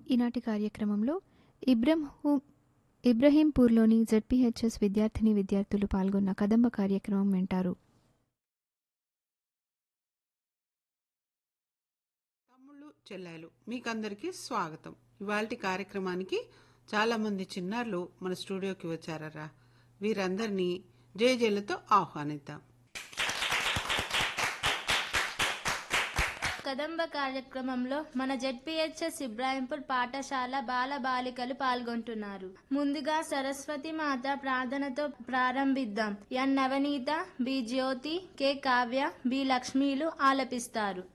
ఈనాటి కార్యక్రమంలో ఇబ్రహూ ఇబ్రహీంపూర్లోని జెడ్పీహెచ్ఎస్ విద్యార్థిని విద్యార్థులు పాల్గొన్న కదంబ కార్యక్రమం వింటారు తమ్ముళ్ళు చెల్లెలు మీకందరికీ స్వాగతం ఇవాల్టి కార్యక్రమానికి చాలా మంది చిన్నారులు మన స్టూడియోకి వచ్చారరా వీరందరినీ జయజయలతో ఆహ్వానిద్దాం కదంబ కార్యక్రమంలో మన జెడ్పీహెచ్ఎస్ ఇబ్రాహింపూర్ పాఠశాల బాల బాలికలు పాల్గొంటున్నారు ముందుగా సరస్వతి మాత ప్రార్థనతో ప్రారంభిద్దాం N Navaneetha B Jyothi K Kavya B లక్ష్మీలు ఆలపిస్తారు